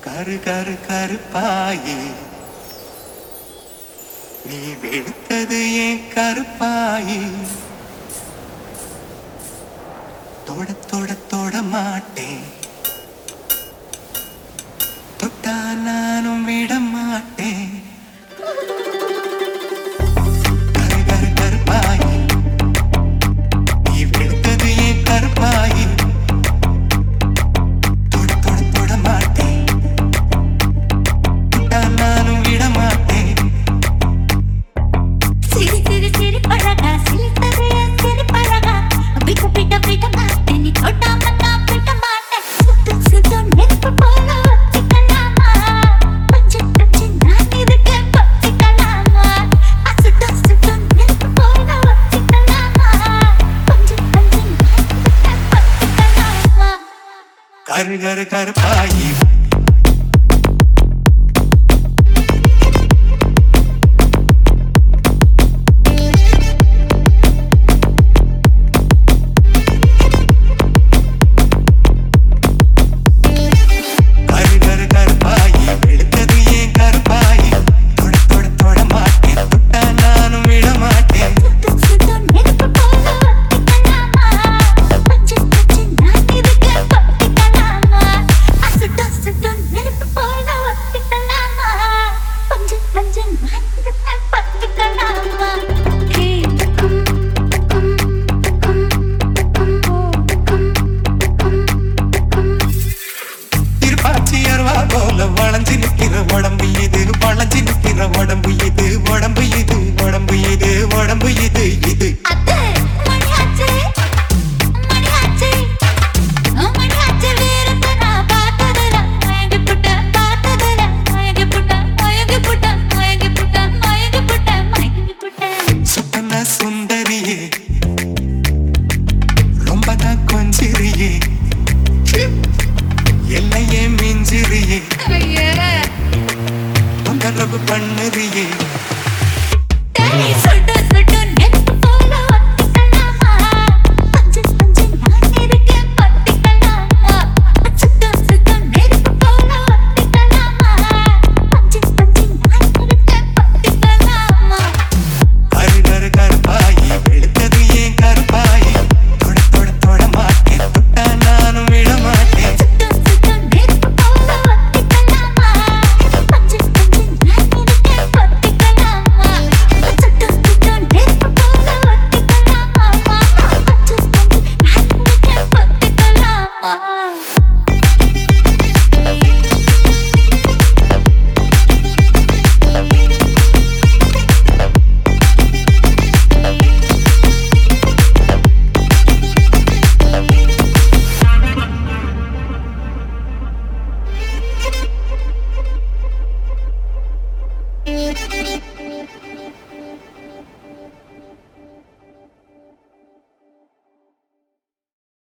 கரு கரு கருப்பாயி நீ வெளுத்தது ஏன் கருப்பாயி தொட தொட தொட மாட்டேன் தொட்டா நானும் விட மாட்டேன் கரு கரு கருப்பாயி நீ வெளுத்தது ஏன் கருப்பாயி தொட தொட தொட மாட்டேன் தொட்டா நானும் விட மாட்டேன் சிரி சிரி சிரி பழகா சிரித்தது என் சிரி பழகா பிட்ட பிட்ட பிட்ட மாட்டேன் நீ தொட்டாம நான் பிட்ட மாட்டேன் சுத்து சுத்து நெருப்பு போல ஒத்திக்கலாமா பச்சை பச்சை நான் இருக்கேன் பத்திக்கலாமா அசுட்டு சுட்டு நெருப்பு போல ஒத்திக்கலாமா கொஞ்சம் கொஞ்சம் நான் இருக்கேன் பத்திக்கலாமா கரு கரு கருப்பாயி கரு கரு கருப்பாயி வெளுத்தது ஏன் கருப்பாயி தொட தொட தொட மாட்டேன் தொட்டா நானும் விட மாட்டேன் சுத்து சுத்து நெருப்பு போல ஒத்திக்கலாமா பச்சை பச்சை நான் இருக்கேன் பத்திக்கலாமா அசுட்டு சுட்டு நெருப்பு போல ஒத்திக்கலாமா கொஞ்சம் கொஞ்சம் நான் இருக்கேன் பத்திக்கலாமா கேட்டுக்கும் கும் கும் கும் கும் கும் கும் திருப்பாச்சி அருவா போல வளைஞ்சு நிக்கிற உடம்பு இது வளைஞ்சு நிக்கிற உடம்பு இது உடம்பு இது உடம்பு இது உடம்பு இது இது அத்தை மணியாச்சே மணியாச்சே மணியாச்சே வீரத்தை நான் பார்த்ததில்ல மயங்கி புட்ட பார்த்ததில்ல மயங்கி புட்ட மயங்கி புட்ட மயங்கி புட்ட மயங்கி புட்ட மயங்கி புட்ட சுத்தன சுந்தரியே ரொம்ப தான் கொஞ்சிரியே என்னையே மிஞ்சிரியே தொந்தரவு பண்ணுறியே